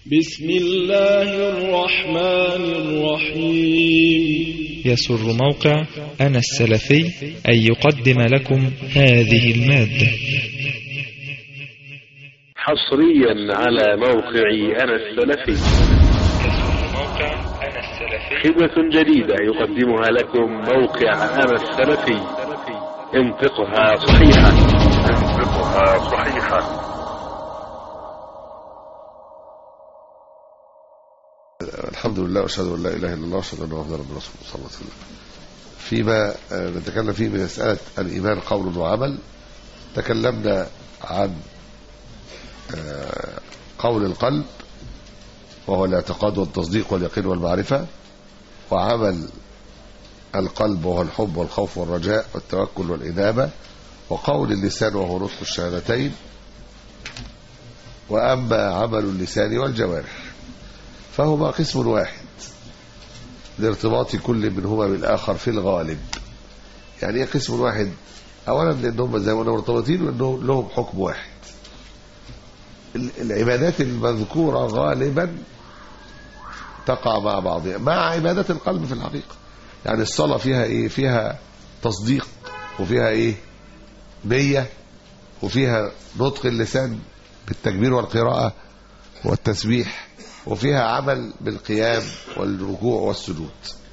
بسم الله الرحمن الرحيم يسر موقع أنا السلفي أن يقدم لكم هذه المادة حصريا على موقع أنا السلفي يسر موقع أنا السلفي خدمة جديدة يقدمها لكم موقع أنا السلفي انطقها صحيحا انطقها صحيحا الحمد لله واشهد ان لا اله الا الله واشهد ان محمدا رسول الله صلى الله عليه وسلم فيما آه، نتكلم فيه من مساله الايمان قول وعمل تكلمنا عن آه، قول القلب وهو الاعتقاد والتصديق واليقين والمعرفه وعمل القلب وهو الحب والخوف والرجاء والتوكل والانابه وقول اللسان وهو نطق الشهادتين واما عمل اللسان والجوارح فهما قسم واحد لارتباط كل منهما بالآخر في الغالب يعني ايه قسم واحد أولا لأنهم زي ما قلنا مرتبطين وأنهم لهم حكم واحد ال- العبادات المذكورة غالبا تقع مع بعضها مع عبادة القلب في الحقيقة يعني الصلاة فيها ايه فيها تصديق وفيها ايه نية وفيها نطق اللسان بالتكبير والقراءة والتسبيح وفيها عمل بالقيام والركوع والسجود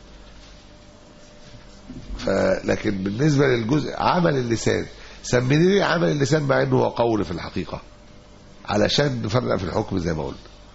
فلكن بالنسبة للجزء عمل اللسان سميني لي عمل اللسان مع انه هو قول في الحقيقة علشان نفرق في الحكم زي ما قلنا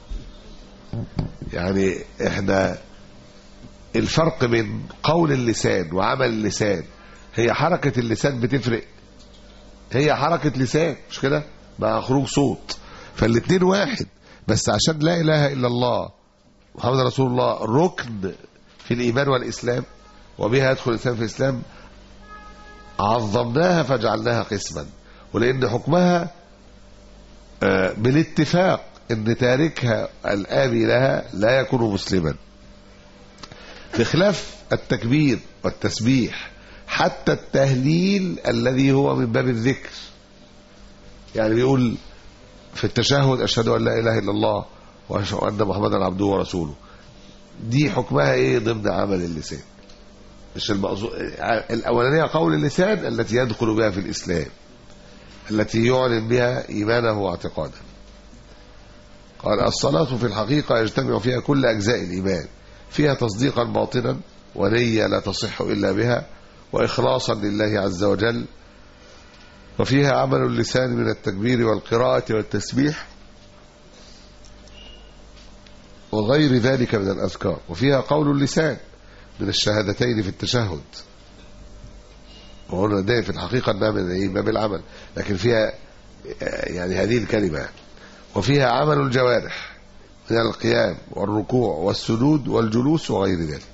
يعني احنا الفرق بين قول اللسان وعمل اللسان هي حركة اللسان بتفرق هي حركة لسان مش كده مع خروج صوت فالاتنين واحد بس عشان لا اله الا الله محمد رسول الله ركن في الايمان والاسلام وبها يدخل الانسان في الاسلام عظمناها فجعلناها قسما ولان حكمها آه، بالاتفاق ان تاركها الابي لها لا يكون مسلما بخلاف التكبير والتسبيح حتى التهليل الذي هو من باب الذكر يعني بيقول في التشهد أشهد أن لا إله إلا الله وأشهد أن محمدا عبده ورسوله دي حكمها إيه ضمن عمل اللسان مش المقصود الأولانية قول اللسان التي يدخل بها في الإسلام التي يعلن بها إيمانه واعتقاده قال الصلاة في الحقيقة يجتمع فيها كل أجزاء الإيمان فيها تصديقا باطنا ونية لا تصح إلا بها وإخلاصا لله عز وجل وفيها عمل اللسان من التكبير والقراءة والتسبيح وغير ذلك من الأذكار وفيها قول اللسان من الشهادتين في التشهد وقلنا ده في الحقيقة انها من ايه باب العمل لكن فيها آه، يعني هذه الكلمة وفيها عمل الجوارح من القيام والركوع والسجود والجلوس وغير ذلك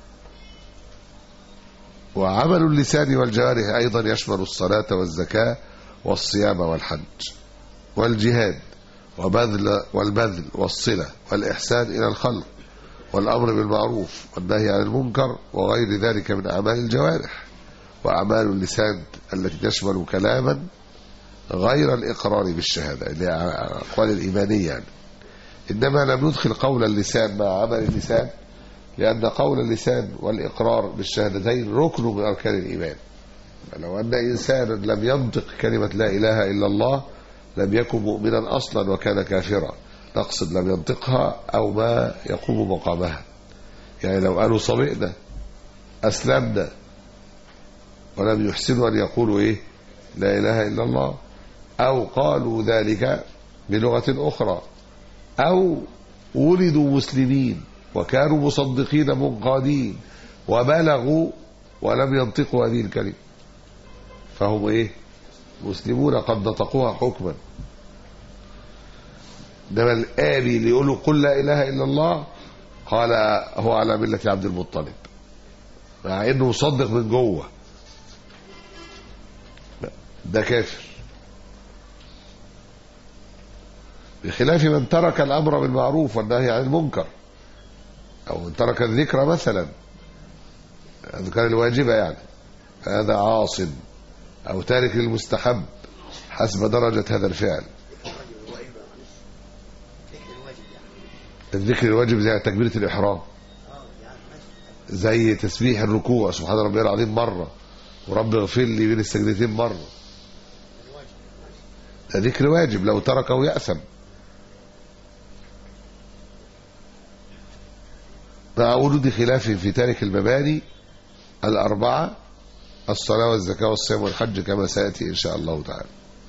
وعمل اللسان والجوارح أيضا يشمل الصلاة والزكاة والصيام والحج والجهاد وبذل والبذل والصلة والإحسان إلى الخلق والأمر بالمعروف والنهي عن المنكر وغير ذلك من أعمال الجوارح وأعمال اللسان التي تشمل كلاما غير الإقرار بالشهادة اللي هي أقوال الإيمانية يعني إنما لم ندخل قول اللسان مع عمل اللسان لأن قول اللسان والإقرار بالشهادتين ركن من أركان الإيمان لو أن إنسانا لم ينطق كلمة لا إله إلا الله لم يكن مؤمنا أصلا وكان كافرا نقصد لم ينطقها أو ما يقوم مقامها يعني لو قالوا صبئنا أسلمنا ولم يحسنوا أن يقولوا إيه لا إله إلا الله أو قالوا ذلك بلغة أخرى أو ولدوا مسلمين وكانوا مصدقين منقادين وبلغوا ولم ينطقوا هذه الكلمة فهم ايه مسلمون قد نطقوها حكما انما الآبي اللي يقولوا قل لا إله إلا الله قال هو على ملة عبد المطلب مع انه مصدق من جوه ده كافر بخلاف من ترك الأمر بالمعروف والنهي عن المنكر أو من ترك الذكر مثلا الأذكار الواجبة يعني هذا عاص أو تارك للمستحب حسب درجة هذا الفعل الذكر الواجب زي تكبيرة الإحرام زي تسبيح الركوع سبحان ربي العظيم مرة ورب اغفر لي بين السجدتين مرة ده ذكر واجب لو تركه يأثم مع وجود خلاف في تارك المباني الأربعة الصلاة والزكاة والصيام والحج كما سيأتي إن شاء الله تعالى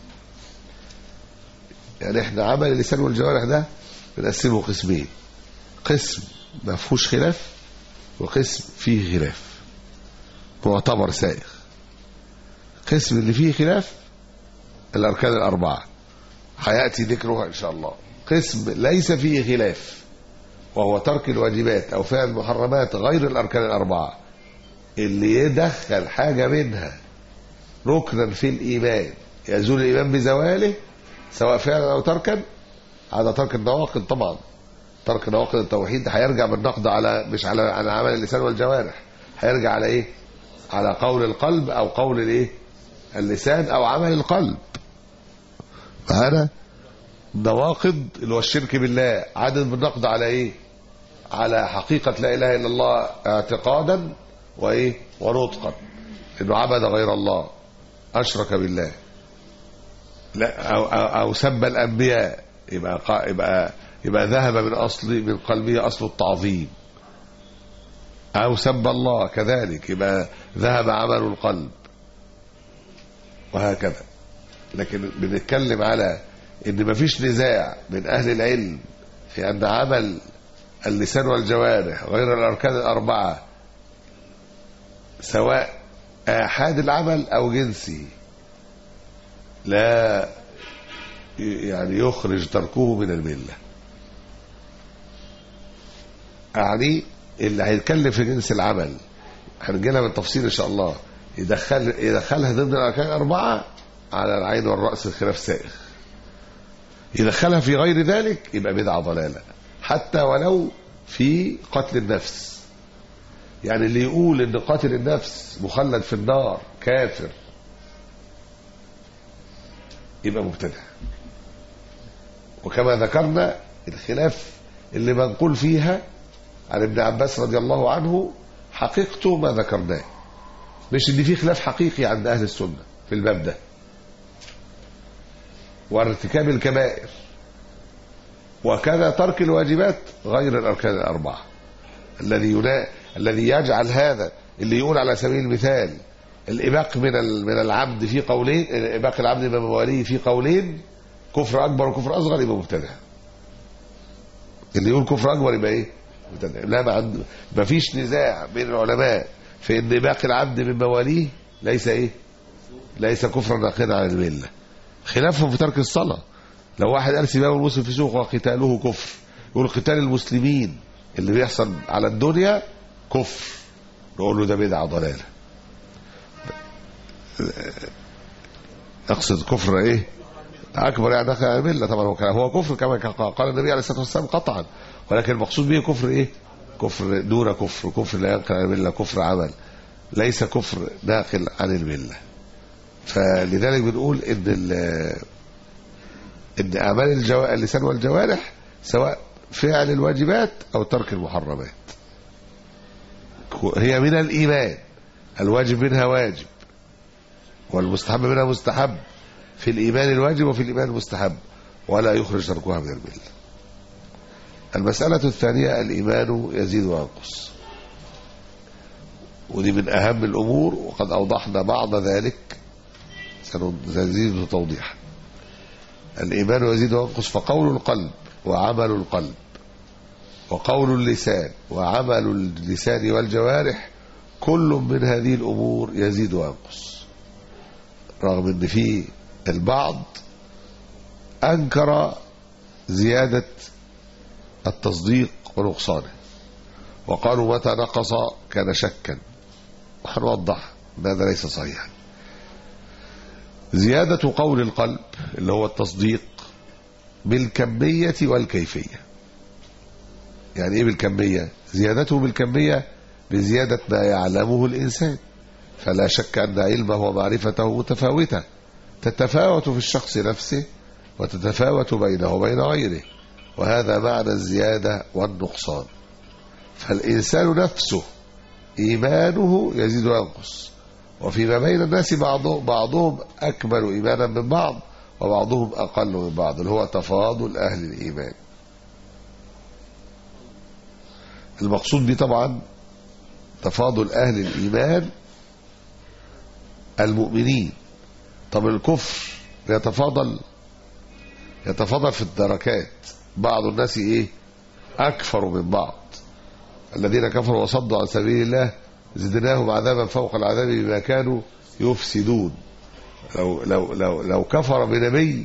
يعني احنا عمل اللسان والجوارح ده بنقسمه قسمين قسم ما فيهوش خلاف وقسم فيه خلاف معتبر سائغ قسم اللي فيه خلاف الأركان الأربعة هيأتي ذكرها إن شاء الله قسم ليس فيه خلاف وهو ترك الواجبات أو فعل المحرمات غير الأركان الأربعة اللي يدخل حاجة منها ركنا في الإيمان يزول الإيمان بزواله سواء فعلا أو تركا هذا ترك النواقض طبعا ترك نواقض التوحيد هيرجع بالنقد على مش على على عمل اللسان والجوارح هيرجع على ايه على قول القلب او قول الايه اللسان او عمل القلب فهذا نواقض اللي هو الشرك بالله عدد بالنقد على ايه على حقيقة لا اله الا الله اعتقادا وايه ونطقا انه عبد غير الله اشرك بالله لا او او, أو سب الانبياء يبقى قا- يبقى يبقى ذهب من اصل من قلبه اصل التعظيم او سب الله كذلك يبقى ذهب عمل القلب وهكذا لكن بنتكلم على ان مفيش نزاع من اهل العلم في ان عمل اللسان والجوارح غير الاركان الاربعه سواء احاد العمل او جنسي لا يعني يخرج تركه من المله يعني اللي هيتكلم في جنس العمل هنجيلها بالتفصيل ان شاء الله يدخل يدخلها ضمن الاركان الاربعه على العين والراس الخلاف سائغ يدخلها في غير ذلك يبقى بدعه ضلاله حتى ولو في قتل النفس يعني اللي يقول ان قاتل النفس مخلد في النار كافر يبقى مبتدع وكما ذكرنا الخلاف اللي منقول فيها عن ابن عباس رضي الله عنه حقيقته ما ذكرناه مش ان في خلاف حقيقي عند اهل السنه في الباب ده وارتكاب الكبائر وكذا ترك الواجبات غير الاركان الاربعه الذي ينا... الذي يجعل هذا اللي يقول على سبيل المثال الاباق من ال... من العبد في قولين اباق العبد من مواليه في قولين كفر اكبر وكفر اصغر يبقى مبتدع اللي يقول كفر اكبر يبقى ايه مبتدع لا ما عنده ما فيش نزاع بين العلماء في ان باقي العبد من مواليه ليس ايه ليس كفرا ناقضا عن المله خلافهم في ترك الصلاه لو واحد قال سباب المسلم في سوق وقتاله كفر يقول قتال المسلمين اللي بيحصل على الدنيا كفر نقول له ده بدعه ضلاله اقصد كفر ايه اكبر يعني دخل على المله طبعا هو كان- هو كفر كما كان قال النبي عليه الصلاه والسلام قطعا ولكن المقصود به كفر ايه كفر دون كفر كفر لا ينقل عن المله كفر عمل ليس كفر ناقل عن المله فلذلك بنقول ان ال- ان اعمال الجو... اللسان والجوارح سواء فعل الواجبات او ترك المحرمات هي من الايمان الواجب منها واجب والمستحب منها مستحب في الايمان الواجب وفي الايمان المستحب ولا يخرج تركها من المله المساله الثانيه الايمان يزيد وينقص ودي من اهم الامور وقد اوضحنا بعض ذلك سنزيد توضيحا الإيمان يزيد وينقص فقول القلب وعمل القلب وقول اللسان وعمل اللسان والجوارح كل من هذه الأمور يزيد وينقص رغم أن في البعض أنكر زيادة التصديق ونقصانه وقالوا متى نقص كان شكا وهنوضح أن هذا ليس صحيحا زيادة قول القلب اللي هو التصديق بالكمية والكيفية يعني ايه بالكمية زيادته بالكمية بزيادة ما يعلمه الإنسان فلا شك أن علمه ومعرفته متفاوتة تتفاوت في الشخص نفسه وتتفاوت بينه وبين غيره وهذا معنى الزيادة والنقصان فالإنسان نفسه إيمانه يزيد وينقص وفيما بين الناس بعضهم, بعضهم أكمل إيمانا من بعض وبعضهم أقل من بعض اللي هو تفاضل أهل الإيمان المقصود به طبعا تفاضل أهل الإيمان المؤمنين طب الكفر يتفاضل يتفاضل في الدركات بعض الناس ايه اكفر من بعض الذين كفروا وصدوا عن سبيل الله زدناهم عذابا فوق العذاب بما كانوا يفسدون لو لو لو لو كفر بنبي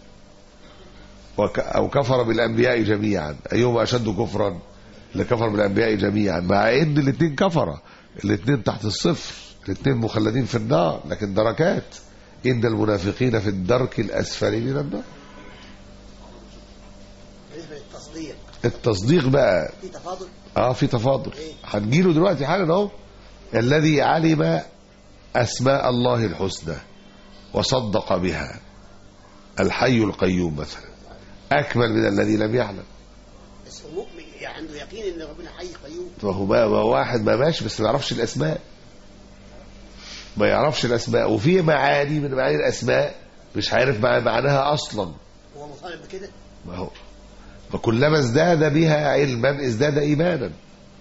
وك او كفر بالانبياء جميعا ايهما اشد كفرا اللي كفر بالانبياء جميعا مع ان الاثنين كفر الاثنين تحت الصفر الاثنين مخلدين في النار لكن دركات ان المنافقين في الدرك الاسفل من النار بالنسبه للتصديق التصديق بقى في تفاضل اه في تفاضل إيه؟ هنجيله دلوقتي حالا اهو الذي علم اسماء الله الحسنى وصدق بها الحي القيوم مثلا اكمل من الذي لم يعلم بس هو مؤمن يعني عنده يقين ان ربنا حي قيوم فهو ما ما واحد ما ماشي بس ما يعرفش الاسماء ما يعرفش الاسماء وفي معاني من معاني الاسماء مش عارف مع- معناها اصلا هو مطالب بكده ما هو فكلما ازداد بها علما ازداد ايمانا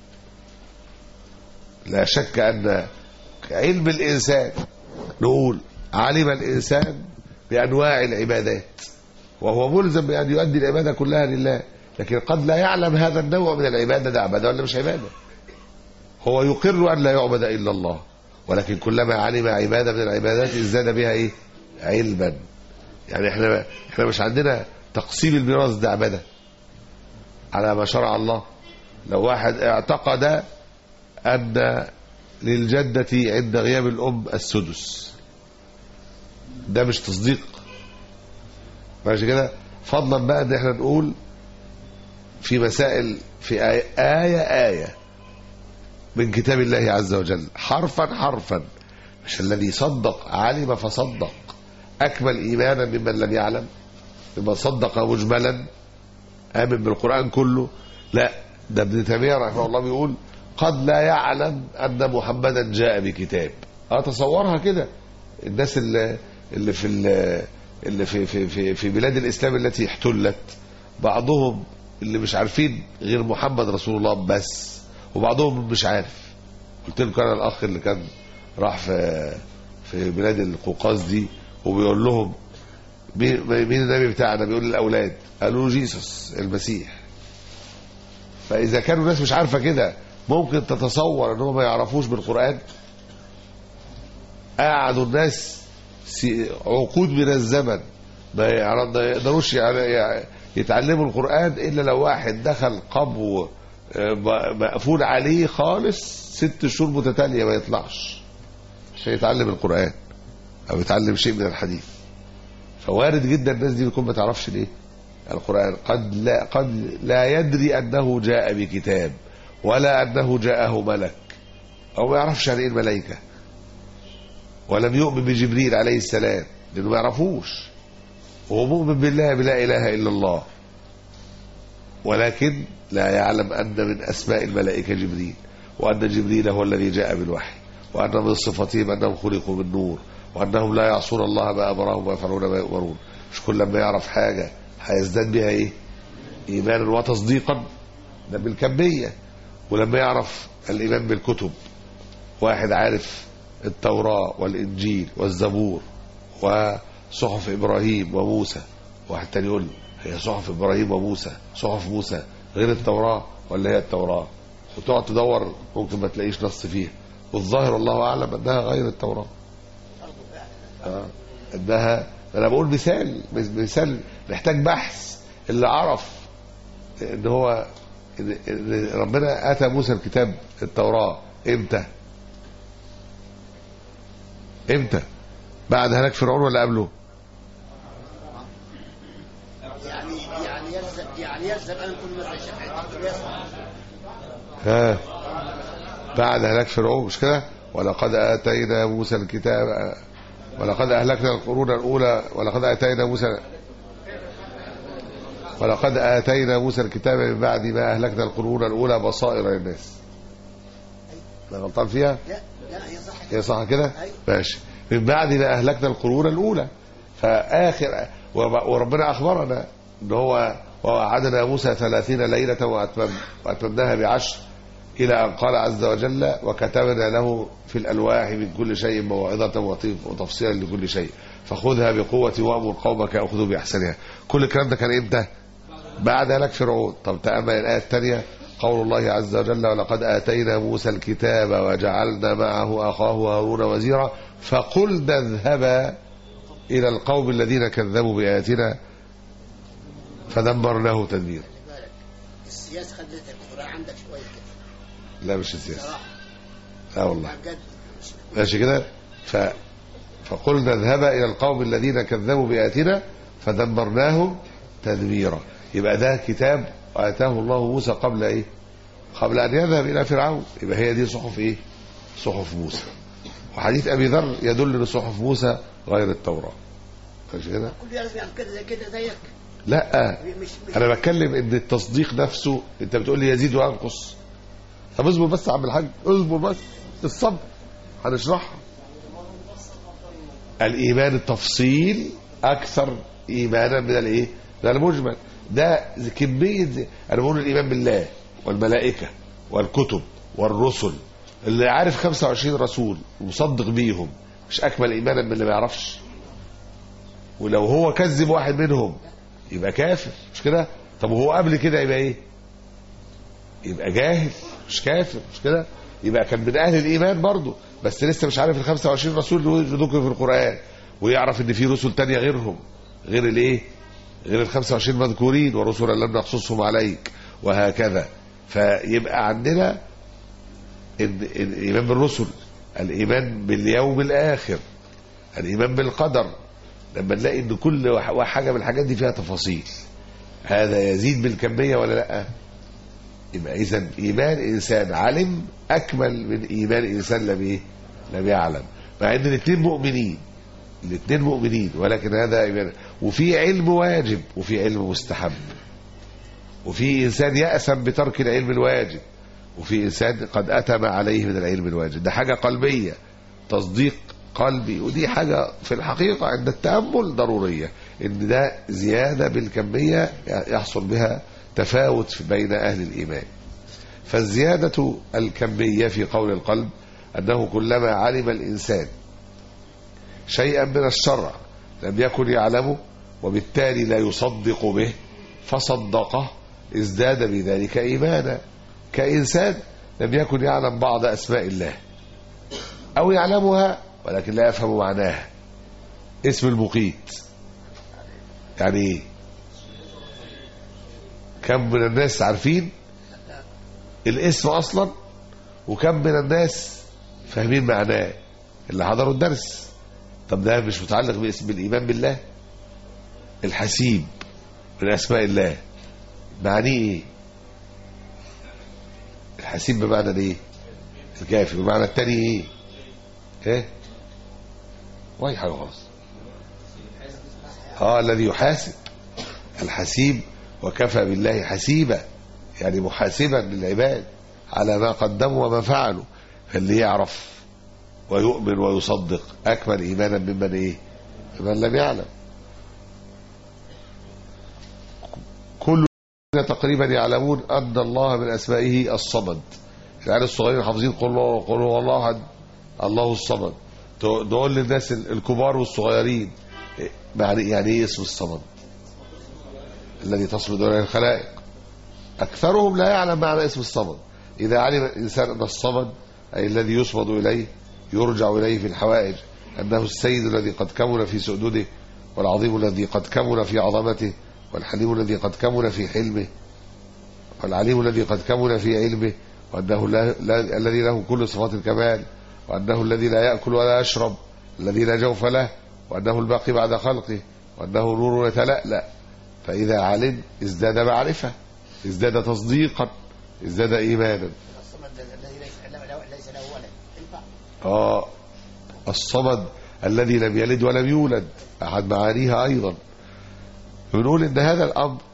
لا شك ان علم الانسان نقول علم الانسان بانواع العبادات وهو ملزم بان يؤدي العباده كلها لله لكن قد لا يعلم هذا النوع من العباده ده عباده ولا مش عباده هو يقر ان لا يعبد الا الله ولكن كلما علم عباده من العبادات ازداد بها ايه علما يعني احنا احنا مش عندنا تقسيم الميراث ده عباده على ما شرع الله لو واحد اعتقد ان للجدة عند غياب الأم السدس ده مش تصديق ماشي كده فضلا بقى ان احنا نقول في مسائل في آية, آية آية من كتاب الله عز وجل حرفا حرفا مش الذي صدق علم فصدق أكمل إيمانا ممن لم يعلم ممن صدق مجملا آمن بالقرآن كله لا ده ابن تيمية رحمه الله بيقول قد لا يعلم أن محمدا جاء بكتاب أتصورها كده الناس اللي, اللي في ال- اللي في, في, في, في بلاد الإسلام التي احتلت بعضهم اللي مش عارفين غير محمد رسول الله بس وبعضهم مش عارف قلت لكم انا الاخ اللي كان راح في في بلاد القوقاز دي وبيقول لهم مين مين النبي بتاعنا بيقول للاولاد قالوا له جيسوس المسيح فاذا كانوا الناس مش عارفه كده ممكن تتصور ان هم ما يعرفوش بالقران قعدوا الناس سي- عقود من الزمن ما يعرف- ما يقدروش يعني يتعلموا القران الا لو واحد دخل قبو آه، م- مقفول عليه خالص ست شهور متتاليه ما يطلعش عشان يتعلم القران او يتعلم شيء من الحديث فوارد جدا الناس دي بتكون ما تعرفش ليه القرآن قد لا قد لا يدري أنه جاء بكتاب ولا أنه جاءه ملك أو ما يعرفش عن إيه الملائكة ولم يؤمن بجبريل عليه السلام لأنه ما يعرفوش هو مؤمن بالله بلا إله إلا الله ولكن لا يعلم أن من أسماء الملائكة جبريل وأن جبريل هو الذي جاء بالوحي وأن من صفاتهم أنهم خلقوا من نور وأنهم لا يعصون الله ما أمرهم ويفعلون ما يؤمرون مش كل ما يعرف حاجة هيزداد بها إيه إيمانا وتصديقا ده بالكمية ولما يعرف الإيمان بالكتب واحد عارف التوراة والإنجيل والزبور وصحف إبراهيم وموسى واحد تاني يقول هي صحف إبراهيم وموسى صحف موسى غير التوراة ولا هي التوراة وتقعد تدور ممكن ما تلاقيش نص فيها والظاهر الله أعلم أنها غير التوراة آه. انها انا بقول مثال مثال محتاج بحث اللي عرف ان هو إن إن ربنا اتى موسى الكتاب التوراه امتى امتى بعد هلاك فرعون ولا قبله يعني يعني يلزم يعني يلزم ان نكون مثلا شفاعه ها بعد هلاك فرعون مش كده ولقد اتينا موسى الكتاب ولقد اهلكنا القرون الاولى ولقد اتينا موسى ولقد آتينا موسى الكتاب من بعد ما أهلكنا القرون الأولى بصائر للناس لا غلطان فيها لا لا هي صح هي صح كده أيوة. ماشي من بعد ما أهلكنا القرون الأولى فآخر ورب- وربنا أخبرنا إن هو ووعدنا موسى ثلاثين ليلة وأتمم وأتممناها بعشر إلى أن قال عز وجل وكتبنا له في الألواح من كل شيء موعظة وطيف- وتفصيلا لكل شيء فخذها بقوة وأمر قومك يأخذوا بأحسنها كل الكلام ده كان إمتى بعد هلاك فرعون طب تأمل الآية الثانية قول الله عز وجل ولقد آتينا موسى الكتاب وجعلنا معه أخاه هارون وزيرا فقلنا اذهبا إلى القوم الذين كذبوا بآياتنا فدمرناه تدميرا خلي بالك السياسه خدت القران عندك شويه كده لا مش السياسة صراحه لا والله بجد ماشي كده ف... فقلنا اذهبا إلى القوم الذين كذبوا بآياتنا فدمرناهم تدميرا يبقى ده كتاب آتاه الله موسى قبل إيه قبل أن يذهب إلى فرعون يبقى هي دي صحف إيه صحف موسى وحديث أبي ذر يدل أن صحف موسى غير التوراة ماشي كده كل لازم يعمل كده زي كده زيك لا مش مش انا بتكلم ان التصديق نفسه انت بتقول لي يزيد وينقص طب اصبر بس يا عم الحاج اصبر بس الصبر هنشرحها الايمان التفصيل اكثر ايمانا من الايه من المجمل ده كميه زي- انا بقول الايمان بالله والملائكه والكتب والرسل اللي عارف 25 رسول ومصدق بيهم مش اكمل ايمانا من اللي ما يعرفش ولو هو كذب واحد منهم يبقى كافر مش كده طب وهو قبل كده يبقى ايه يبقى جاهل مش كافر مش كده يبقى كان من اهل الايمان برضه بس لسه مش عارف ال 25 رسول اللي ذكروا في القران ويعرف ان في رسل تانية غيرهم غير الايه غير ال 25 مذكورين ورسلا لم نقصصهم عليك وهكذا فيبقى عندنا ال- الايمان بالرسل الايمان باليوم الاخر الايمان بالقدر لما نلاقي ان كل وح- حاجه من الحاجات دي فيها تفاصيل هذا يزيد بالكميه ولا لا يبقى اذا ايمان انسان علم اكمل من ايمان انسان لم ايه لم يعلم مع ان الاثنين مؤمنين الاثنين مؤمنين ولكن هذا ايمان وفي علم واجب وفي علم مستحب وفي انسان يأثم بترك العلم الواجب وفي انسان قد اتم عليه من العلم الواجب ده حاجه قلبيه تصديق قلبي ودي حاجه في الحقيقه عند التامل ضروريه ان ده زياده بالكميه يحصل بها تفاوت بين اهل الايمان فالزياده الكميه في قول القلب انه كلما علم الانسان شيئا من الشرع لم يكن يعلمه وبالتالي لا يصدق به فصدقه ازداد بذلك ايمانا كانسان لم يكن يعلم بعض اسماء الله او يعلمها ولكن لا يفهم معناها اسم المقيت يعني ايه كم من الناس عارفين الاسم اصلا وكم من الناس فاهمين معناه اللي حضروا الدرس طب ده مش متعلق باسم بالايمان بالله الحسيب من اسماء الله معنيه ايه الحسيب بمعنى ايه الكافي بمعنى التاني ايه ايه واي حاجه خالص اه الذي يحاسب الحسيب وكفى بالله حسيبا يعني محاسبا للعباد على ما قدموا وما فعلوا فاللي يعرف ويؤمن ويصدق اكمل ايمانا ممن ايه ممن لم يعلم كل تقريبا يعلمون ان الله من اسمائه الصمد العيال الصغيرين حافظين قل الله قل هو الله احد الله الصمد نقول للناس الكبار والصغيرين يعني يعني ايه اسم الصمد الذي تصمد اليه الخلائق اكثرهم لا يعلم معنى اسم الصمد اذا علم الانسان ان الصمد اي الذي يصمد اليه يرجع اليه في الحوائج انه السيد الذي قد كمل في سؤدده والعظيم الذي قد كمل في عظمته والحليم الذي قد كمل في حلمه والعليم الذي قد كمل في علمه وأنه لا لا الذي له كل صفات الكمال وأنه الذي لا يأكل ولا يشرب الذي لا جوف له وأنه الباقي بعد خلقه وأنه نور يتلألأ فإذا علم ازداد معرفة ازداد تصديقا ازداد إيمانا الصمد الذي ليس له ليس له ولد ينفع آه الصمد الذي لم يلد ولم يولد أحد معانيها أيضا بنقول إن هذا الأمر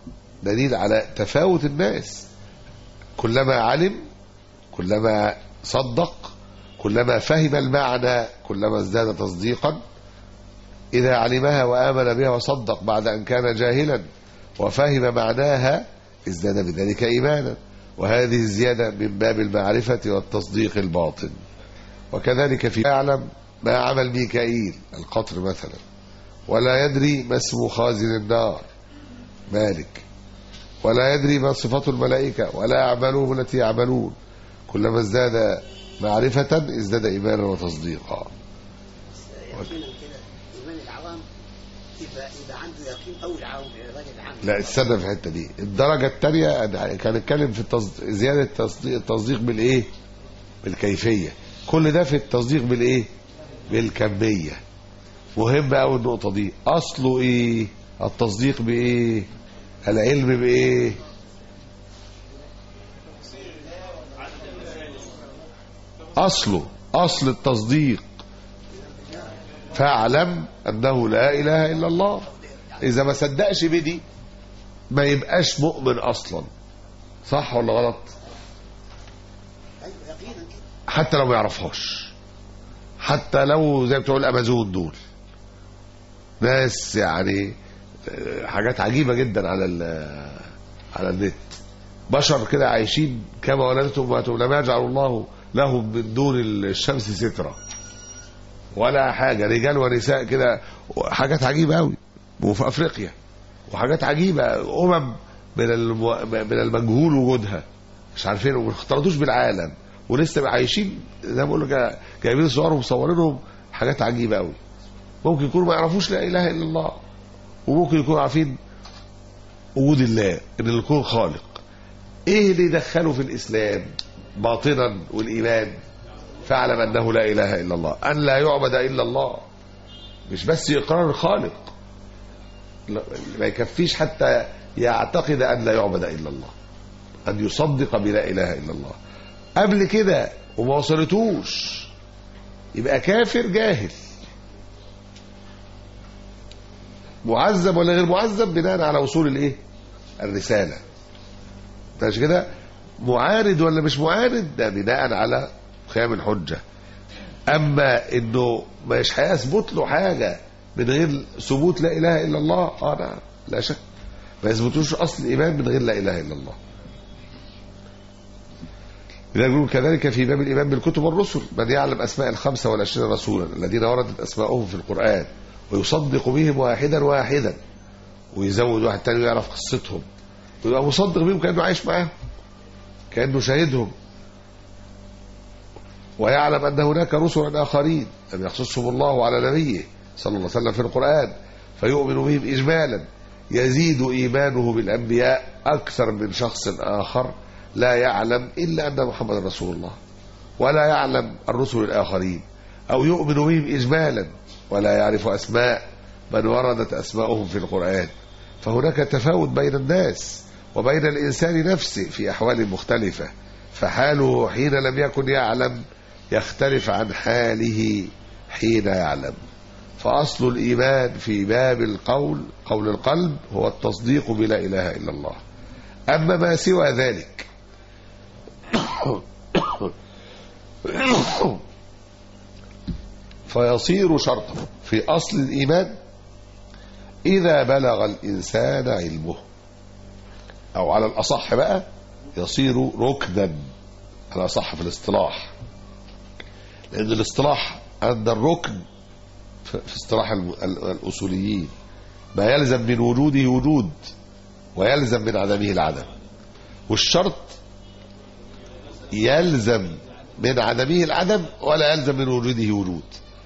دليل على تفاوت الناس كلما علم كلما صدق كلما فهم المعنى كلما ازداد تصديقا إذا علمها وآمن بها وصدق بعد أن كان جاهلا وفهم معناها ازداد بذلك إيمانا وهذه الزيادة من باب المعرفة والتصديق الباطن وكذلك في يعلم ما عمل ميكائيل القطر مثلا ولا يدري ما اسم خازن النار مالك ولا يدري ما صفات الملائكة ولا أعمالهم التي يعملون كلما ازداد معرفة ازداد إيمانا وتصديقا يقينا كده ايمان العوام يبقى يبقى عنده يقين قوي العوام الراجل العام لا استنى في الحته دي الدرجه الثانيه أنا كان اتكلم في التصديق زياده التصديق, التصديق بالايه بالكيفيه كل ده في التصديق بالايه بالكميه مهم قوي النقطه دي اصله ايه التصديق بايه العلم بايه اصله اصل التصديق فاعلم انه لا اله الا الله اذا ما صدقش بدي ما يبقاش مؤمن اصلا صح ولا غلط ايوه يقينا كده حتى لو ما يعرفهاش حتى لو زي بتوع الامازون دول ناس يعني آه، حاجات عجيبه جدا على ال- على النت بشر كده عايشين كما ولدتهم واتوا لم يجعل الله لهم من دون الشمس سترا ولا حاجه رجال ونساء كده حاجات عجيبه قوي وفي افريقيا وحاجات عجيبه امم من المو... من المجهول وجودها مش عارفين وما اختلطوش بالعالم ولسه عايشين زي ما بقول لك جايبين صورهم ومصورينهم حاجات عجيبه قوي ممكن يكونوا ما يعرفوش لا اله الا الله وممكن يكونوا عارفين وجود الله ان الكون خالق ايه اللي دخله في الاسلام باطنا والايمان فاعلم انه لا اله الا الله ان لا يعبد الا الله مش بس اقرار الخالق لا- ما يكفيش حتى يعتقد ان لا يعبد الا الله ان يصدق بلا اله الا الله قبل كده وما وصلتوش يبقى كافر جاهل معذب ولا غير معذب بناء على وصول الايه الرساله مش كده معارض ولا مش معارض ده بناء على قيام الحجه اما انه مش هيثبت له حاجه من غير ثبوت لا اله الا الله اه نعم لا شك ما يثبتوش اصل الايمان من غير لا اله الا الله لذلك يقول كذلك في باب الايمان بالكتب والرسل من يعلم اسماء الخمسه والعشرين رسولا الذين وردت اسماءهم في القران ويصدق بهم واحدا واحدا ويزود واحد تاني ويعرف قصتهم ويبقى مصدق بهم كانه عايش معاهم كانه شاهدهم ويعلم ان هناك رسلا اخرين لم يخصصهم الله على نبيه صلى الله عليه وسلم في القران فيؤمن بهم اجمالا يزيد ايمانه بالانبياء اكثر من شخص اخر لا يعلم الا ان محمد رسول الله ولا يعلم الرسل الاخرين او يؤمن بهم اجمالا ولا يعرف اسماء من وردت اسماؤهم في القران فهناك تفاوت بين الناس وبين الانسان نفسه في احوال مختلفه فحاله حين لم يكن يعلم يختلف عن حاله حين يعلم فاصل الايمان في باب القول قول القلب هو التصديق بلا اله الا الله اما ما سوى ذلك فيصير شرطا في اصل الايمان اذا بلغ الانسان علمه او على الاصح بقى يصير ركنا على الاصح في الاصطلاح لان الاصطلاح عند الركن في في اصطلاح الم- ال- الاصوليين ما يلزم من وجوده وجود ويلزم من عدمه العدم والشرط يلزم من عدمه العدم ولا يلزم من وجوده وجود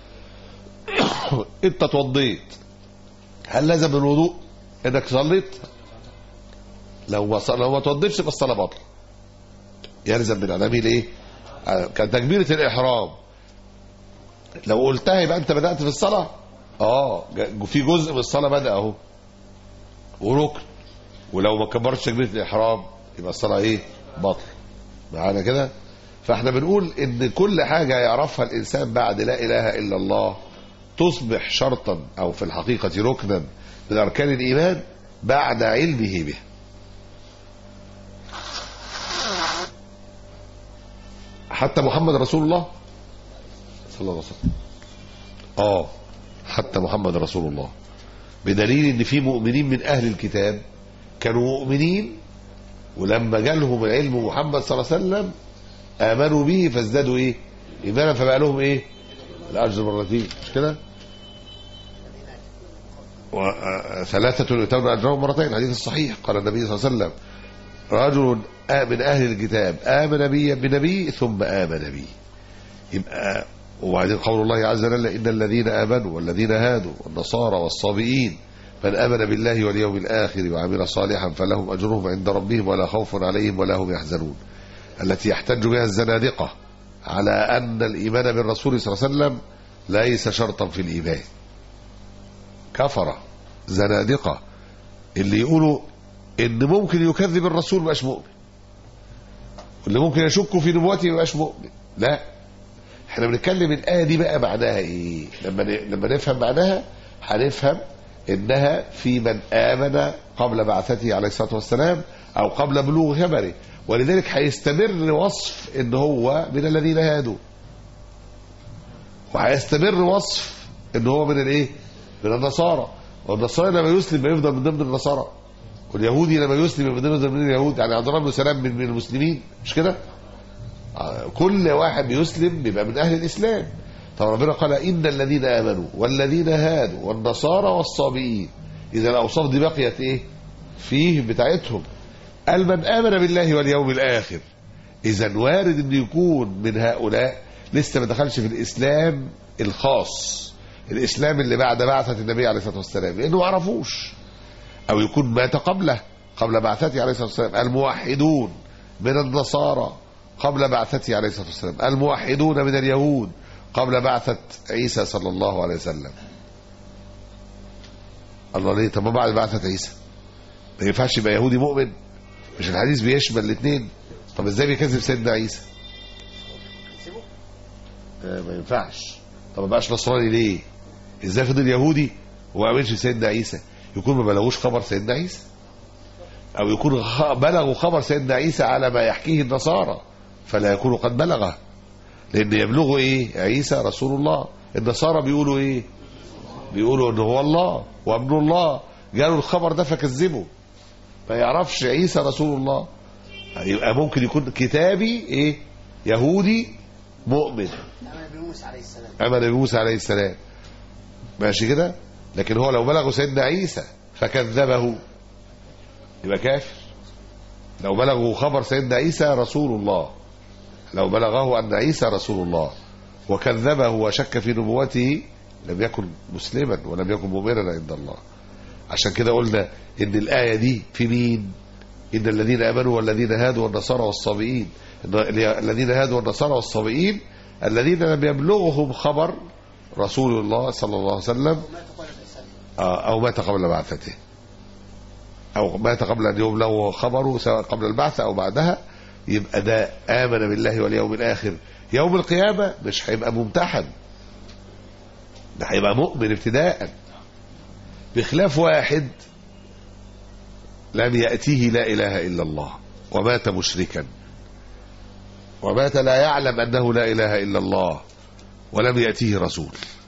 انت توضيت هل لازم من الوضوء انك صليت لو ما ص- لو ما توضيتش يبقى الصلاه باطله يلزم من عدمه الايه آه، كان تكبيره الاحرام لو قلتها يبقى انت بدات في الصلاه اه ج- في جزء من الصلاه بدا اهو وركن ولو ما كبرتش تكبيره الاحرام يبقى الصلاه ايه باطل معانا كده فاحنا بنقول ان كل حاجه يعرفها الانسان بعد لا اله الا الله تصبح شرطا او في الحقيقه ركنا من اركان الايمان بعد علمه به حتى محمد رسول الله صلى الله عليه وسلم اه حتى محمد رسول الله بدليل ان في مؤمنين من اهل الكتاب كانوا مؤمنين ولما جالهم علم محمد صلى الله عليه وسلم امنوا به فازدادوا ايه ايمانا فبقى لهم ايه الاجر مرتين مش كده وثلاثة يؤتون أجرهم مرتين الحديث الصحيح قال النبي صلى الله عليه وسلم رجل من أهل الكتاب آمن بي بنبي ثم آمن بي يبقى وبعدين قول الله عز وجل إن الذين آمنوا والذين هادوا والنصارى والصابئين من آمن بالله واليوم الآخر وعمل صالحا فلهم أجرهم عند ربهم ولا خوف عليهم ولا هم يحزنون التي يحتج بها الزنادقة على أن الإيمان بالرسول صلى الله عليه وسلم ليس شرطا في الإيمان كفرة زنادقة اللي يقولوا ان ممكن يكذب الرسول مبقاش مؤمن واللي ممكن يشك في نبوته مبقاش مؤمن لا احنا بنتكلم الايه دي بقى معناها ايه لما ن- لما نفهم معناها هنفهم انها في من امن قبل بعثته عليه الصلاه والسلام او قبل بلوغ خبره ولذلك هيستمر وصف ان هو من الذين هادوا وهيستمر وصف ان هو من الايه من النصارى والنصارى لما يسلم يفضل من ضمن النصارى واليهودي لما يسلم من ضمن من اليهود يعني عبد الله بن سلام من من المسلمين مش كده آه، كل واحد بيسلم بيبقى من اهل الاسلام طب ربنا قال ان الذين امنوا والذين هادوا والنصارى والصابئين اذا الاوصاف دي بقيت ايه فيه بتاعتهم قال من امن بالله واليوم الاخر اذا وارد انه يكون من هؤلاء لسه ما دخلش في الاسلام الخاص الاسلام اللي بعد بعثه النبي عليه الصلاه والسلام لانه ما عرفوش او يكون مات قبله قبل بعثته عليه الصلاه والسلام الموحدون من النصارى قبل بعثته عليه الصلاه والسلام الموحدون من اليهود قبل بعثه عيسى صلى الله عليه وسلم الله ليه طب ما بعد بعثه عيسى ما ينفعش يبقى يهودي مؤمن مش الحديث بيشمل الاثنين طب ازاي بيكذب سيدنا عيسى آه ما ينفعش طب ما بقاش نصراني ليه ازاي فضل يهودي وما امنش سيدنا عيسى يكون ما بلغوش خبر سيدنا عيسى او يكون خ- بلغوا خبر سيدنا عيسى على ما يحكيه النصارى فلا يكونوا قد بلغه لان يبلغوا ايه عيسى رسول الله النصارى بيقولوا ايه بيقولوا ان هو الله وابن الله جالوا الخبر ده فكذبوا ما يعرفش عيسى رسول الله يبقى ممكن يكون كتابي ايه يهودي مؤمن أمر بموسى عليه السلام امن بموسى عليه السلام ماشي كده لكن هو لو بلغوا سيدنا عيسى فكذبه يبقى كافر لو بلغوا خبر سيدنا عيسى رسول الله لو بلغه ان عيسى رسول الله وكذبه وشك في نبوته لم يكن مسلما ولم يكن مؤمنا عند الله عشان كده قلنا ان الايه دي في مين ان الذين امنوا والذين هادوا والنصارى والصابئين إن الذين هادوا والنصارى والصابئين الذين لم يبلغهم خبر رسول الله صلى الله عليه وسلم وما تقول الإنسان آه، او مات قبل بعثته او مات قبل ان يبلغ خبره سواء قبل البعث او بعدها يبقى ده امن بالله واليوم الاخر يوم القيامه مش هيبقى ممتحن ده هيبقى مؤمن ابتداء بخلاف واحد لم ياتيه لا اله الا الله ومات مشركا ومات لا يعلم انه لا اله الا الله ولم ياتيه رسول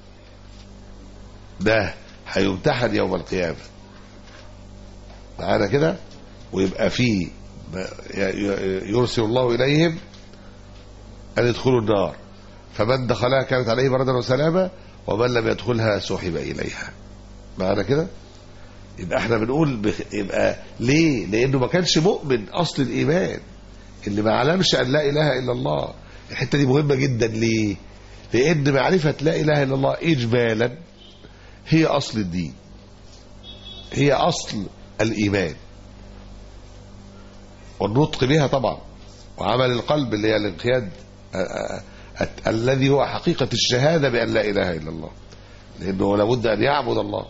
ده هيمتحن يوم القيامة معانا كده ويبقى فيه ما- ي- ي- يرسل الله إليهم أن يدخلوا النار فمن دخلها كانت عليه بردا وسلاما ومن لم يدخلها سحب إليها معانا كده يبقى احنا بنقول بخ... يبقى ليه لأنه ما كانش مؤمن أصل الإيمان اللي ما علمش أن لا إله إلا الله الحتة دي مهمة جدا ليه لأن معرفة لا إله إلا الله إجمالا هي أصل الدين هي أصل الإيمان والنطق بها طبعا وعمل القلب اللي هي الانقياد آه، آه، آه، الذي هو حقيقة الشهادة بأن لا إله إلا الله لأنه لابد أن يعبد الله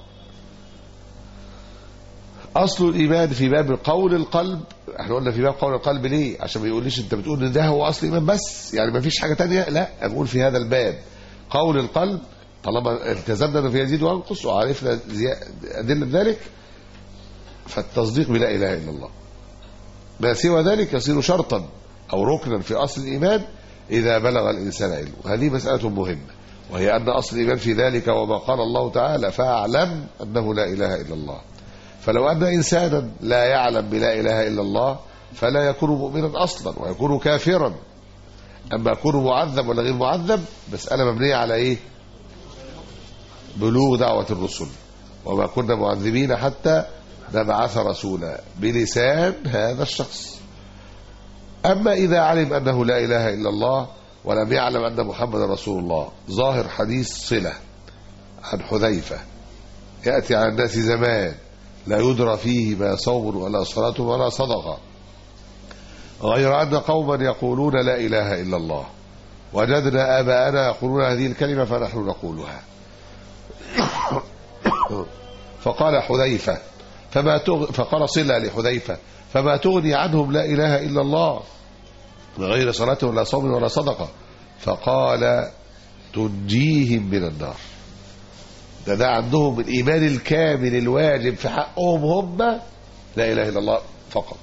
أصل الإيمان في باب قول القلب احنا قلنا في باب قول القلب ليه عشان ما يقوليش انت بتقول ان ده هو اصل الايمان بس يعني ما فيش حاجه تانية لا نقول في هذا الباب قول القلب طالما التزمنا انه يزيد وينقص وعرفنا زي- ادله ذلك فالتصديق بلا اله الا الله ما سوى ذلك يصير شرطا او ركنا في اصل الايمان إذا بلغ الإنسان علمه هذه مسألة مهمة وهي أن أصل الإيمان في ذلك وما قال الله تعالى فاعلم أنه لا إله إلا الله فلو أن إنسانا لا يعلم بلا إله إلا الله فلا يكون مؤمنا أصلا ويكون كافرا أما يكون معذب ولا غير معذب مسألة مبنية على إيه بلوغ دعوة الرسل وما كنا معذبين حتى نبعث رسولا بلسان هذا الشخص أما إذا علم أنه لا إله إلا الله ولم يعلم أن محمد رسول الله ظاهر حديث صلة عن حذيفة يأتي على الناس زمان لا يدرى فيه ما صوم ولا صلاة ولا صدقة غير أن قوما يقولون لا إله إلا الله وجدنا آباءنا يقولون هذه الكلمة فنحن نقولها فقال حذيفة فما تغ... فقال صلة لحذيفة فما تغني عنهم لا إله إلا الله غير صلاة ولا صوم ولا صدقة فقال تنجيهم من النار ده ده عندهم الإيمان الكامل الواجب في حقهم هم لا إله إلا الله فقط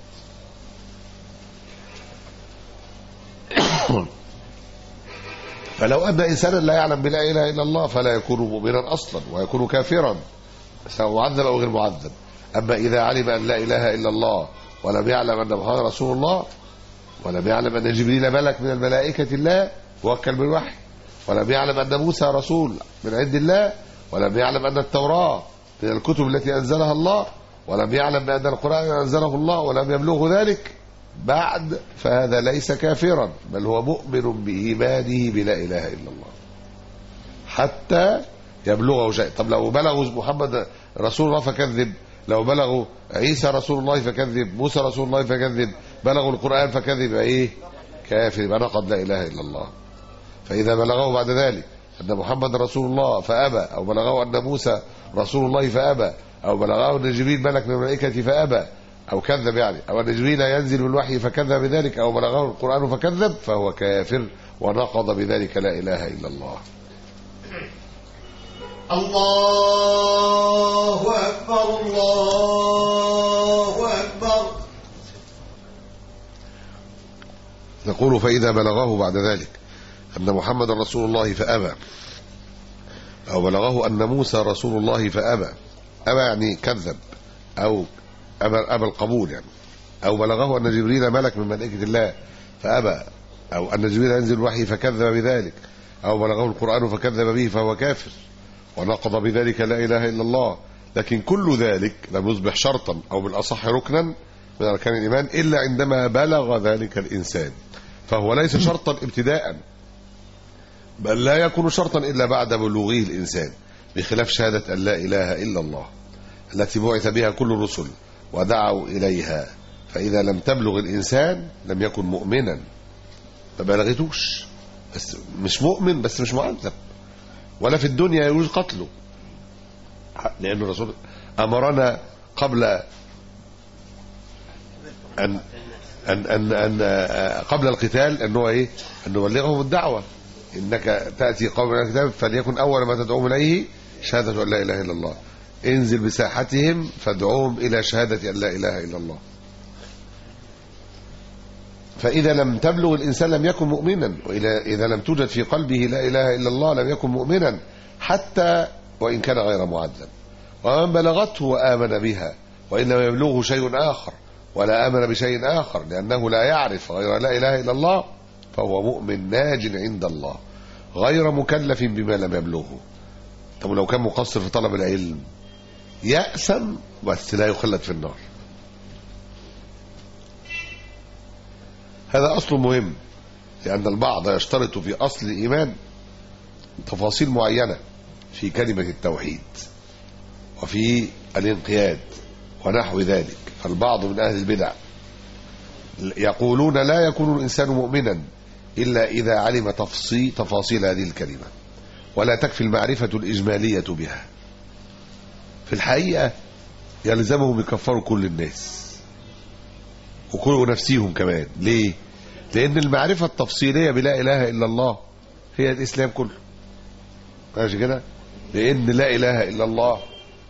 فلو أن إنسانا لا يعلم بلا إله إلا الله فلا يكون مؤمنا أصلا ويكون كافرا سواء معذب أو غير معذب أما إذا علم أن لا إله إلا الله ولم يعلم أن محمد رسول الله ولم يعلم أن جبريل ملك من الملائكة الله موكل بالوحي ولم يعلم أن موسى رسول من عند الله ولم يعلم أن التوراة من الكتب التي أنزلها الله ولم يعلم بأن القرآن أنزله الله ولم يبلغه ذلك بعد فهذا ليس كافرا بل هو مؤمن بإيمانه بلا إله إلا الله حتى يبلغه شيء طب لو بلغوا محمد رسول الله فكذب لو بلغوا عيسى رسول الله فكذب موسى رسول الله فكذب بلغوا القرآن فكذب ايه كافر يبقى نقض لا إله إلا الله فإذا بلغه بعد ذلك أن محمد رسول الله فأبى أو بلغه أن موسى رسول الله فأبى أو بلغه أن جبريل ملك من الملائكة فأبى أو كذب يعني أو أن جبريل ينزل بالوحي فكذب بذلك أو بلغه القرآن فكذب فهو كافر ونقض بذلك لا إله إلا الله الله أكبر الله أكبر نقول فإذا بلغه بعد ذلك أن محمد رسول الله فأبى أو بلغه أن موسى رسول الله فأبى أبى يعني كذب أو أبى, أبى القبول يعني أو بلغه أن جبريل ملك من ملائكة الله فأبى أو أن جبريل ينزل الوحي فكذب بذلك أو بلغه القرآن فكذب به فهو كافر ونقض بذلك لا إله إلا الله لكن كل ذلك لم يصبح شرطا أو بالأصح ركنا من أركان الإيمان إلا عندما بلغ ذلك الإنسان فهو ليس شرطا ابتداء بل لا يكون شرطا إلا بعد بلوغه الإنسان بخلاف شهادة أن لا إله إلا الله التي بعث بها كل الرسل ودعوا إليها فإذا لم تبلغ الإنسان لم يكن مؤمنا ما بلغتوش بس مش مؤمن بس مش معذب ولا في الدنيا يجوز قتله لأن الرسول أمرنا قبل أن أن أن, أن قبل القتال أن هو إيه؟ أن نبلغهم الدعوة إنك تأتي قوم من الكتاب فليكن أول ما تدعوهم إليه شهادة أن لا إله إلا الله انزل بساحتهم فادعوهم إلى شهادة أن لا إله إلا الله فإذا لم تبلغ الإنسان لم يكن مؤمنا وإذا لم توجد في قلبه لا إله إلا الله لم يكن مؤمنا حتى وإن كان غير معذب ومن بلغته وآمن بها وإن لم يبلغه شيء آخر ولا آمن بشيء آخر لأنه لا يعرف غير لا إله إلا الله فهو مؤمن ناج عند الله غير مكلف بما لم يبلغه طب لو كان مقصر في طلب العلم يأسم بس لا يخلد في النار هذا أصل مهم لأن البعض يشترط في أصل الإيمان تفاصيل معينة في كلمة التوحيد وفي الانقياد ونحو ذلك فالبعض من أهل البدع يقولون لا يكون الإنسان مؤمنا إلا إذا علم تفصيل, تفاصيل هذه الكلمة ولا تكفي المعرفة الإجمالية بها في الحقيقة يلزمهم يكفروا كل الناس وكل نفسيهم كمان ليه لأن المعرفة التفصيلية بلا إله إلا الله هي الإسلام كله ماشي كده لأن لا إله إلا الله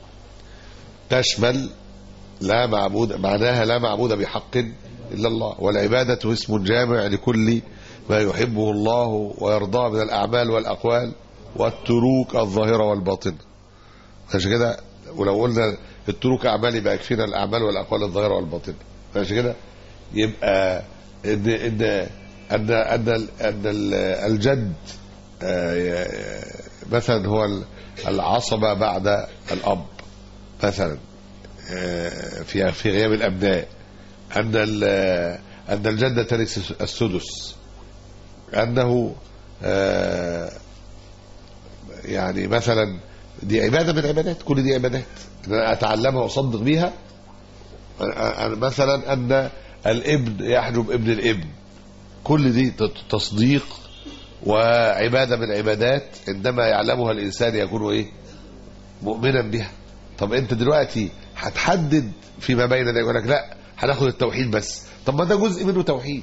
تشمل لا معبود معناها لا معبود بحق إلا الله والعبادة اسم جامع لكل ما يحبه الله ويرضاه من الأعمال والأقوال والتروك الظاهرة والباطنة ماشي كده ولو قلنا التروك أعمال يبقى يكفينا الأعمال والأقوال الظاهرة والباطنة ماشي كده يبقى إن إن أن أن أن الجد آه، مثلا هو العصبة بعد الأب مثلا آه، في في غياب الأبناء أن ال- أن الجدة ترث السدس أنه آه، يعني مثلا دي عبادة من العبادات كل دي عبادات إن أنا أتعلمها وأصدق بيها أنا- أنا مثلا أن الابن يحجب ابن الابن كل دي ت- تصديق وعبادة من العبادات عندما يعلمها الإنسان يكون إيه مؤمنا بها طب أنت دلوقتي هتحدد فيما بين ده يقول لك لا هناخد التوحيد بس طب ما ده جزء منه توحيد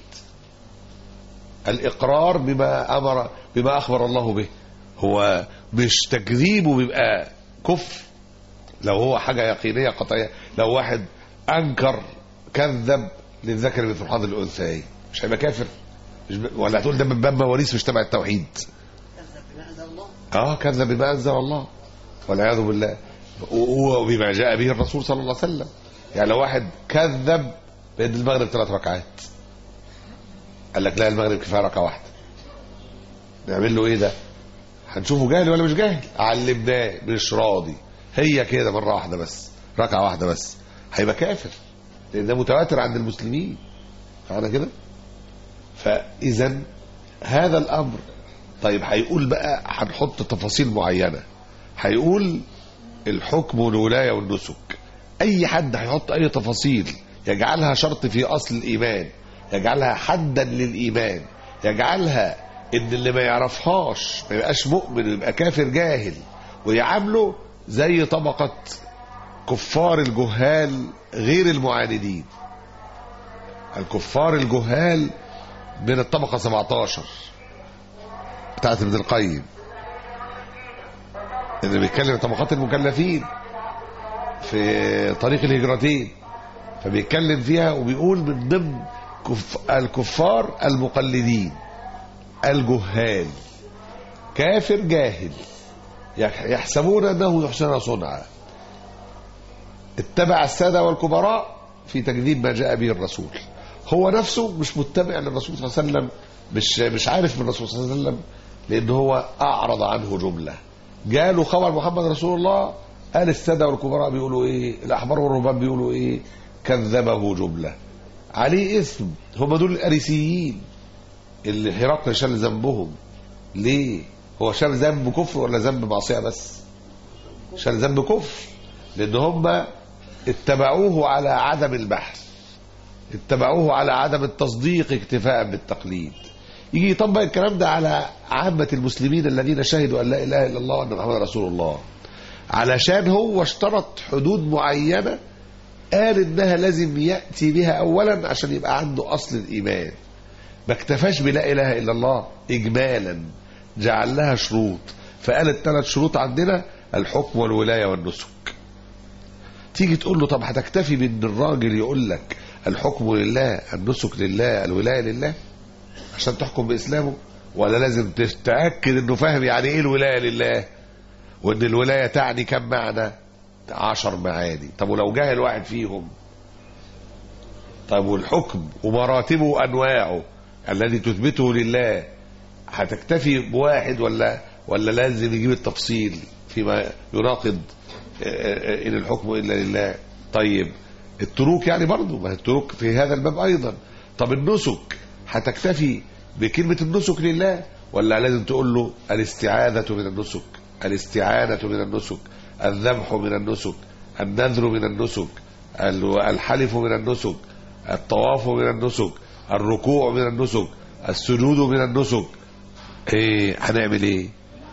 الإقرار بما أمر بما أخبر الله به هو مش تكذيبه بيبقى كفر لو هو حاجة يقينية قطعية لو واحد أنكر كذب للذكر مثل حظ الأنثيين مش هيبقى كافر مش ب... ولا هتقول ده من باب مواريث مش تبع التوحيد كذب بما انزل الله اه كذب بما انزل الله والعياذ بالله و- وبما جاء به الرسول صلى الله عليه وسلم يعني لو واحد كذب بان المغرب ثلاث ركعات قال لك لا المغرب كفايه ركعه واحده نعمل له ايه ده هنشوفه جاهل ولا مش جاهل علمناه مش راضي هي كده مره واحده بس ركعه واحده بس هيبقى كافر لان ده متواتر عند المسلمين فانا كده فاذا هذا الامر طيب هيقول بقى هنحط تفاصيل معينة هيقول الحكم والولاية والنسك أي حد هيحط أي تفاصيل يجعلها شرط في أصل الإيمان يجعلها حدا للإيمان يجعلها إن اللي ما يعرفهاش ما يبقاش مؤمن يبقى كافر جاهل ويعامله زي طبقة كفار الجهال غير المعاندين الكفار الجهال من الطبقة 17 بتاعت ابن القيم اللي بيتكلم عن طبقات المكلفين في طريق الهجرتين فبيتكلم فيها وبيقول من ضمن كف الكفار المقلدين الجهال كافر جاهل يح- يحسبون انه يحسن صنعا اتبع الساده والكبراء في تكذيب ما جاء به الرسول هو نفسه مش متبع للرسول صلى الله عليه وسلم مش مش عارف من الرسول صلى الله عليه وسلم لان هو اعرض عنه جمله جاله خبر محمد رسول الله قال الساده والكبراء بيقولوا ايه الاحبار والرهبان بيقولوا ايه كذبه جمله عليه اسم هم دول الاريسيين اللي هرقل شال ذنبهم ليه هو شال ذنب كفر ولا ذنب معصيه بس شال ذنب كفر لان هم اتبعوه على عدم البحث اتبعوه على عدم التصديق اكتفاء بالتقليد يجي يطبق الكلام ده على عامة المسلمين الذين شهدوا أن لا إله إلا الله وأن محمد رسول الله علشان هو اشترط حدود معينة قال إنها لازم يأتي بها أولا عشان يبقى عنده أصل الإيمان ما اكتفاش بلا إله إلا الله إجمالا جعل لها شروط فقال الثلاث شروط عندنا الحكم والولاية والنسك تيجي تقول له طب هتكتفي بان الراجل يقول لك الحكم لله النسك لله الولايه لله عشان تحكم باسلامه ولا لازم تتاكد انه فاهم يعني ايه الولايه لله وان الولايه تعني كم معنى عشر معاني طب ولو جاهل واحد فيهم طب والحكم ومراتبه وانواعه الذي تثبته لله هتكتفي بواحد ولا ولا لازم يجيب التفصيل فيما يناقض إن الحكم إلا لله طيب التروك يعني برضه ما التروك في هذا الباب أيضا طب النسك هتكتفي بكلمة النسك لله ولا لازم تقول له الاستعاذة من النسك الاستعانة من النسك الذبح من النسك النذر من النسك ال- الحلف من النسك الطواف من النسك الركوع من النسك السجود من النسك ايه هنعمل ايه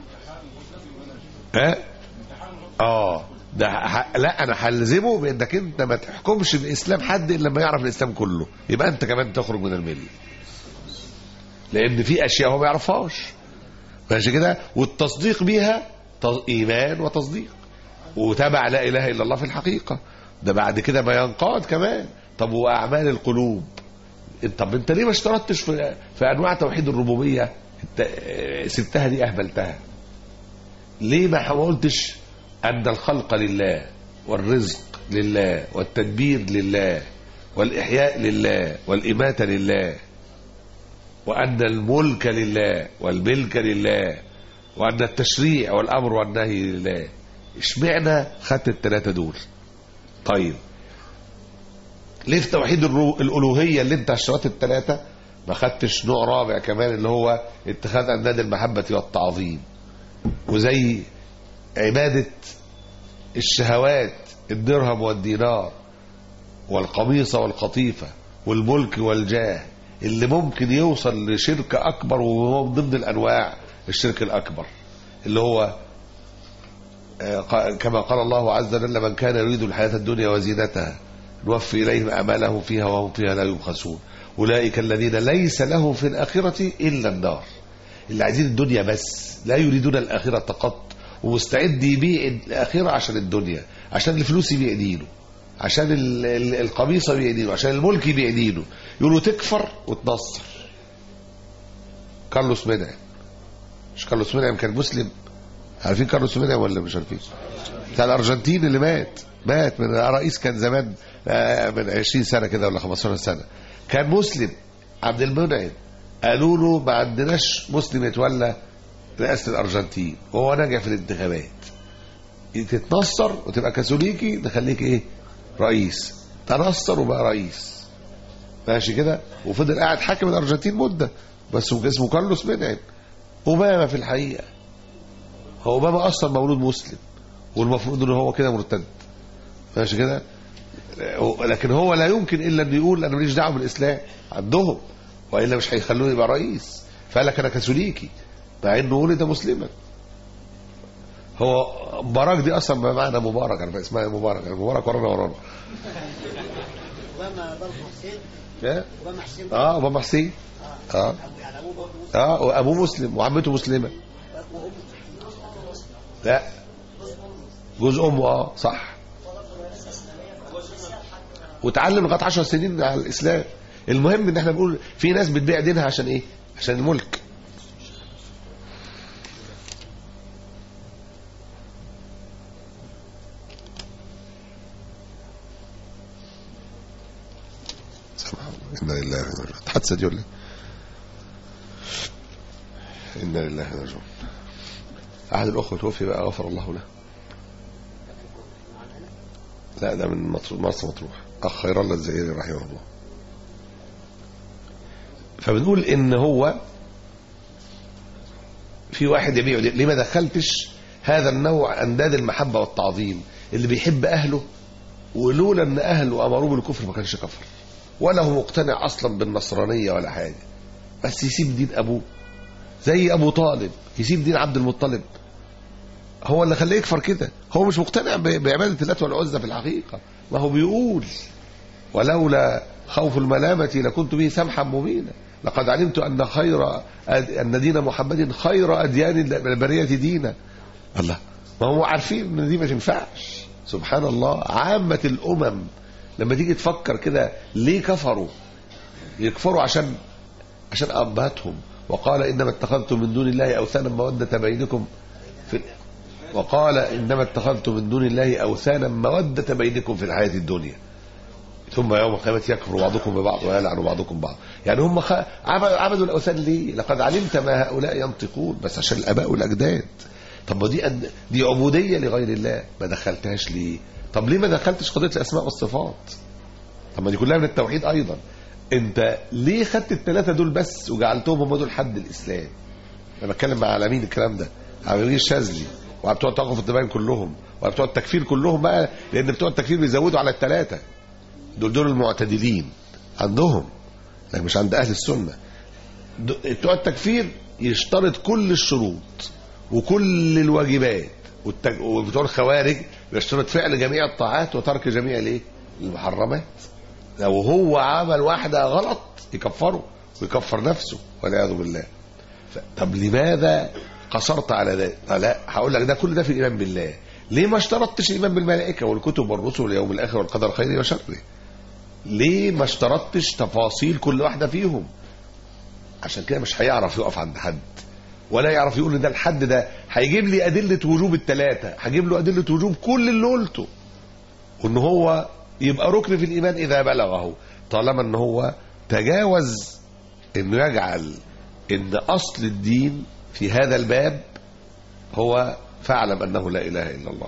ها اه ده ح... لا انا هلزمه بانك انت ما تحكمش باسلام حد الا لما يعرف الاسلام كله يبقى انت كمان تخرج من المله لان في اشياء هو ما يعرفهاش ماشي كده والتصديق بيها ت- ايمان وتصديق وتبع لا اله الا الله في الحقيقه ده بعد كده ما ينقاد كمان طب واعمال القلوب طب انت ليه ما اشترطتش في, في انواع توحيد الربوبيه انت اه، سبتها دي اهملتها ليه ما قلتش ان الخلق لله والرزق لله والتدبير لله والاحياء لله والاماته لله وان الملك لله والملك لله وان التشريع والامر والنهي لله اشمعنى خدت الثلاثه دول طيب ليه في توحيد الرو... الالوهيه اللي انت اشترطت الثلاثه ما خدتش نوع رابع كمان اللي هو اتخاذ انداد المحبه والتعظيم وزي عباده الشهوات الدرهم والدينار والقميصه والقطيفه والملك والجاه اللي ممكن يوصل لشرك اكبر وهو من ضمن الانواع الشرك الاكبر اللي هو آه، ق- كما قال الله عز وجل من كان يريد الحياه الدنيا وزينتها نوفي اليهم اعمالهم فيها وهم فيها لا يبخسون اولئك الذين ليس لهم في الاخره الا النار اللي عايزين الدنيا بس لا يريدون الاخره قط ومستعد يبيع الاخره عشان الدنيا عشان الفلوس يبيع دينه عشان ال- ال- القميصه يبيع دينه عشان الملك يبيع دينه يقولوا تكفر وتنصر كارلوس منعم مش كارلوس منعم كان مسلم عارفين كارلوس منعم ولا مش عارفين بتاع الارجنتين اللي مات مات من رئيس كان زمان آه، من 20 سنه كده ولا 15 سنه كان مسلم عبد المنعم قالوا له ما عندناش مسلم يتولى رئاسه الارجنتين وهو نجح في الانتخابات تتنصر وتبقى كاثوليكي نخليك ايه رئيس تنصر وبقى رئيس ماشي كده وفضل قاعد حاكم الارجنتين مده بس هو اسمه كارلوس منعم اوباما في الحقيقه هو اوباما اصلا مولود مسلم والمفروض ان هو كده مرتد ماشي كده لكن هو لا يمكن الا انه يقول انا ماليش دعوه بالاسلام عندهم والا مش هيخلوه يبقى رئيس فقال لك انا كاثوليكي مع انه ولد مسلما هو مبارك دي اصلا بمعنى مبارك انا اسمها مبارك يعني مبارك ورانا ورانا اوباما برضه حسين إيه؟ اوباما حسين اه ابو حسين اه يعني ابوه برضه مسلم اه وابوه مسلم وعمته مسلمه وامه لا جوز امه اه صح وتعلم لغايه 10 سنين على الاسلام المهم ان احنا بنقول في ناس بتبيع دينها عشان ايه عشان الملك سبحان الله انا لله وانا راجعون حادثه دي ولا إيه؟ انا لله وانا راجعون احد الاخوه توفي بقى غفر الله له لا ده من مطروح مرسى مطروح اخ خير الله الزهيري رحمه الله فبنقول ان هو في واحد يبيع دي. ليه ما دخلتش هذا النوع انداد المحبه والتعظيم اللي بيحب اهله ولولا ان اهله امروه بالكفر ما كانش كفر ولا هو مقتنع اصلا بالنصرانيه ولا حاجه بس يسيب دين ابوه زي ابو طالب يسيب دين عبد المطلب هو اللي خليه يكفر كده هو مش مقتنع ب- بعباده اللات والعزى في الحقيقه ما هو بيقول ولولا خوف الملامة لكنت به سمحا مبينا لقد علمت أن خير أد- أن دين محمد خير أديان البرية دينا الله ما هو عارفين أن دي ما تنفعش سبحان الله عامة الأمم لما تيجي تفكر كده ليه كفروا يكفروا عشان عشان أبهاتهم وقال إنما اتخذتم من دون الله أوثانا مودة بينكم في وقال إنما اتخذتم من دون الله أوثانا مودة بينكم في الحياة الدنيا ثم يوم القيامة يكفر بعضكم ببعض ويلعن بعضكم بعض يعني هم خ... عبدوا, عبدوا الأوثان ليه لقد علمت ما هؤلاء ينطقون بس عشان الآباء والأجداد طب ما دي أد... دي عبودية لغير الله ما دخلتهاش ليه طب ليه ما دخلتش قضية الأسماء والصفات طب ما دي كلها من التوحيد أيضا انت ليه خدت الثلاثة دول بس وجعلتهم هم دول حد الإسلام انا بتكلم مع على مين الكلام ده على مين الشاذلي وعلى بتوع توقف التباين كلهم وعلى بتوع التكفير كلهم بقى لان بتوع التكفير بيزودوا على الثلاثه دول دول المعتدلين عندهم لكن مش عند اهل السنه د- بتوع التكفير يشترط كل الشروط وكل الواجبات والتج... وبتوع الخوارج يشترط فعل جميع الطاعات وترك جميع الايه المحرمات لو هو عمل واحده غلط يكفره ويكفر نفسه والعياذ بالله ف- طب لماذا قصرت على ذلك آه لا هقول لك ده كل ده في الايمان بالله ليه ما اشترطتش الايمان بالملائكه والكتب والرسل واليوم الاخر والقدر خيره وشره ليه ما اشترطتش تفاصيل كل واحدة فيهم عشان كده مش هيعرف يقف عند حد ولا يعرف يقول ان ده الحد ده هيجيب لي أدلة وجوب الثلاثة هجيب له أدلة وجوب كل اللي قلته وان هو يبقى ركن في الإيمان إذا بلغه طالما ان هو تجاوز انه يجعل ان أصل الدين في هذا الباب هو فاعلم أنه لا إله إلا الله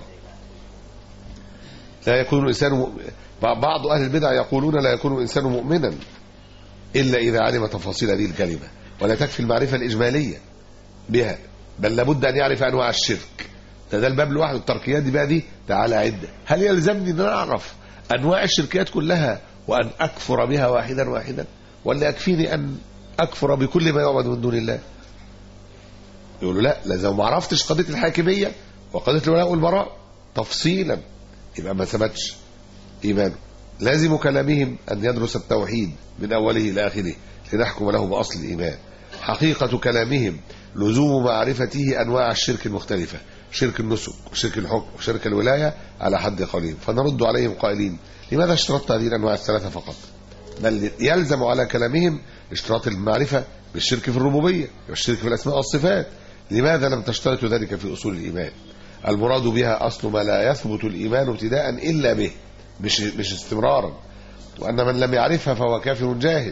لا يكون الإنسان مؤمن بعض أهل البدع يقولون لا يكون الإنسان مؤمنا إلا إذا علم تفاصيل هذه الكلمة ولا تكفي المعرفة الإجمالية بها بل لابد أن يعرف أنواع الشرك ده, ده الباب لوحده التركيات دي بقى دي تعالى عدة هل يلزمني أن أنا أعرف أنواع الشركيات كلها وأن أكفر بها واحدا واحدا ولا يكفيني أن أكفر بكل ما يعبد من دون الله يقولوا لا لازم ما عرفتش قضية الحاكمية وقضية الولاء والبراء تفصيلا يبقى ما ثبتش إيمانه لازم كلامهم أن يدرس التوحيد من أوله إلى آخره لنحكم له بأصل الإيمان حقيقة كلامهم لزوم معرفته أنواع الشرك المختلفة شرك النسك وشرك الحكم وشرك الولاية على حد قولهم فنرد عليهم قائلين لماذا اشترطت هذه الأنواع الثلاثة فقط بل يلزم على كلامهم اشتراط المعرفة بالشرك في الربوبية والشرك في الأسماء والصفات لماذا لم تشترط ذلك في أصول الإيمان المراد بها أصل ما لا يثبت الإيمان ابتداء إلا به مش, مش استمرارا وأن من لم يعرفها فهو كافر جاهل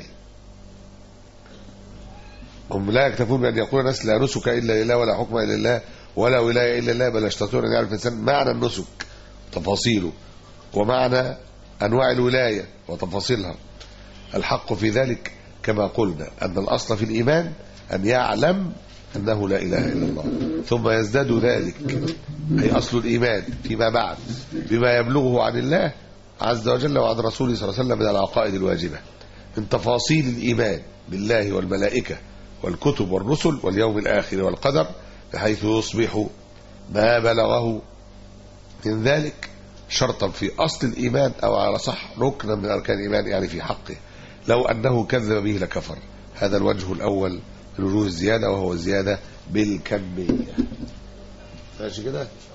هم لا يكتفون بأن يقول الناس لا نسك إلا لله ولا حكم إلا لله ولا ولاية إلا الله بل يشترطون أن يعرف الإنسان معنى النسك تفاصيله ومعنى أنواع الولاية وتفاصيلها الحق في ذلك كما قلنا أن الأصل في الإيمان أن يعلم أنه لا إله إلا الله ثم يزداد ذلك أي أصل الإيمان فيما بعد بما يبلغه عن الله عز وجل وعن رسوله صلى الله عليه وسلم من العقائد الواجبة من تفاصيل الإيمان بالله والملائكة والكتب والرسل واليوم الآخر والقدر بحيث يصبح ما بلغه من ذلك شرطا في أصل الإيمان أو على صح ركنا من أركان الإيمان يعني في حقه لو أنه كذب به لكفر هذا الوجه الأول من وجوه الزيادة وهو الزيادة بالكمية ماشي كده